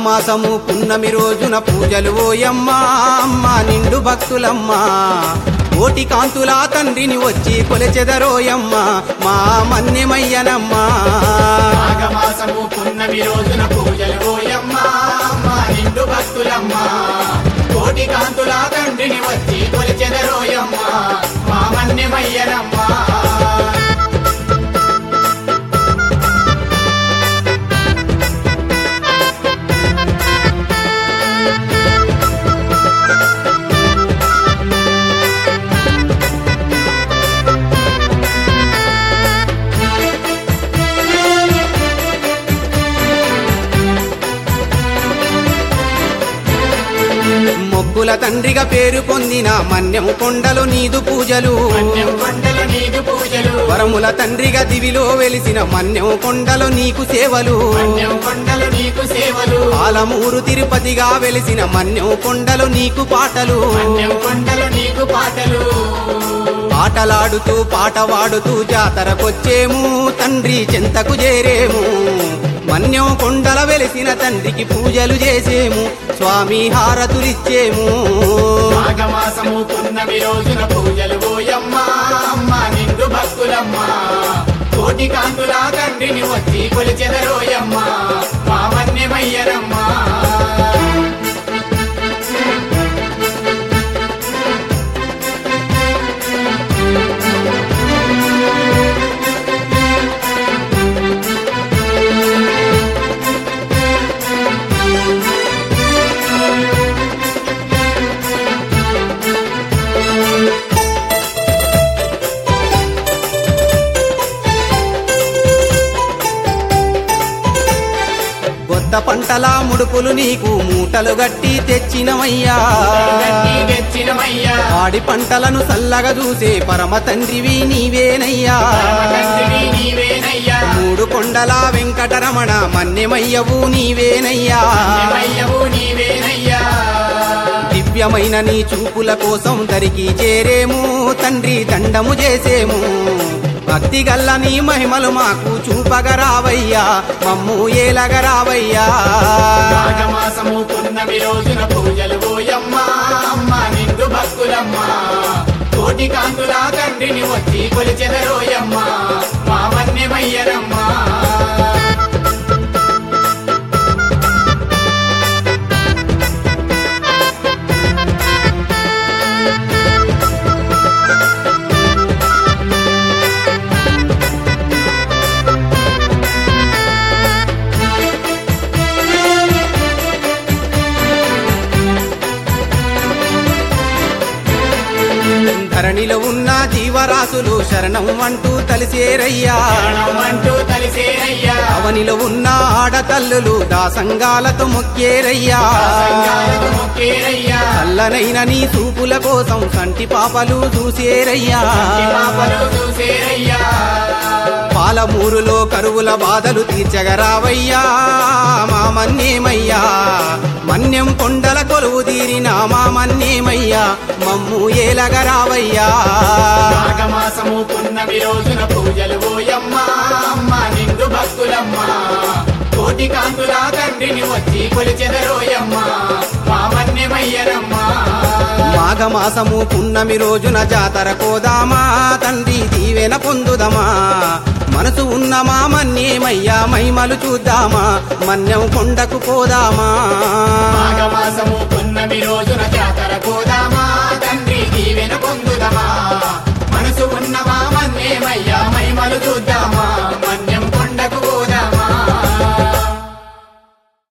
మాఘమాసము పున్నమి రోజున పూజలు ఓయమ్మా అమ్మ నిండు భక్తులమ్మా కోటి కాంతుల తండ్రిని వచ్చి కొలచెదరోయమ్మ మా మన్యమయ్యనమ్మా మాఘమాసము పున్నమి రోజున పూజలు ఓయమ్మ మా నిండు భక్తులమ్మ కోటి కాంతుల తండ్రిని వచ్చి కొలిచెదరోయమ్మ మా మన్యమయ్యనమ్మ మొక్కుల తండ్రిగా పేరు పొందిన మన్యం కొండలు నీదు పూజలు మన్యం కొండలు నీదు పూజలు వరముల తండ్రిగా దివిలో వెలిసిన మన్యం కొండలు నీకు సేవలు మన్యం కొండలు నీకు సేవలు పాలమూరు తిరుపతిగా వెలిసిన మన్యం కొండలు నీకు పాటలు మన్యం కొండలు నీకు పాటలు పాటలాడుతూ పాట వాడుతూ జాతరకొచ్చేము తండ్రి చెంతకు చేరేము మన్యం కొండల వెలిసిన తండ్రికి పూజలు చేసేము స్వామి హారతులిచ్చేము మాఘమాసము పున్నమి రోజున పూజలు ఓయమ్మ అమ్మ నిండు భక్తులమ్మ కోటి కాంతుల తండ్రిని వచ్చి కొలిచెదరోయమ్మ మా మన్యమయ్యరమ్మ కొత్త పంటల ముడుపులు నీకు మూటలు గట్టి తెచ్చినవయ్యా గట్టి తెచ్చినమయ్యా వాడి పంటలను సల్లగా చూసే పరమ తండ్రివి నీవేనయ్యా పరమ తండ్రివి నీవేనయ్యా మూడు కొండల వెంకటరమణ మన్యమయ్యవు నీవేనయ్యా మన్యమయ్యవు నీవేనయ్యా దివ్యమైన నీ చూపుల కోసం దరికి చేరేము తండ్రి దండము చేసేము భక్తి గల్ల నీ మహిమలు మాకు చూపగరావయ్యా మమ్ము ఏలగరావయ్యా మాఘమాసము పున్నమి రోజున పూజలు ఓయమ్మ అమ్మ నిండు భక్తులమ్మ కోటి కాంతుల తండ్రిని వచ్చి కొలిచెదరోయమ్మ మా మన్యమయ్యరమ్మ ధరణిలో ఉన్న జీవరాశులు శరణం అంటూ తలిసేరయ్యా శరణం అంటూ తలిసేరయ్యా అవనిలో ఉన్న ఆడతల్లులు దాసంగాలతో మొక్కేరయ్యా సంఘాలకు మొక్కేరయ్యా చల్లనైన నీ చూపుల కోసం సంటి పాపలు చూసేరయ్యా ఈ పాపలు చూసేరయ్యా పాలమూరులో కరువుల బాధలు తీర్చగరావయ్యా మా మన్నేమయ్యా మన్యం కొండల కొలువు తీరిన మా మన్నేమయ్యా మమ్ము ఏలగరావయ్యా మాఘమాసము పున్నమి రోజున పూజలు ఓయమ్మ అమ్మ నిండు భక్తులమ్మ కోటి కాంతుల తండ్రిని వచ్చి కొలిచెదరోయమ్మ మా మన్యమయ్యరమ్మ మాఘమాసము పున్నమి రోజున జాతర కోదామా తండ్రి దీవెన పొందుదమా మనసు ఉన్న మా మన్నేమయ్యా మైమలు చూద్దామా మన్యం కొండకు పోదామా మాఘమాసము పున్నమి రోజున జాతర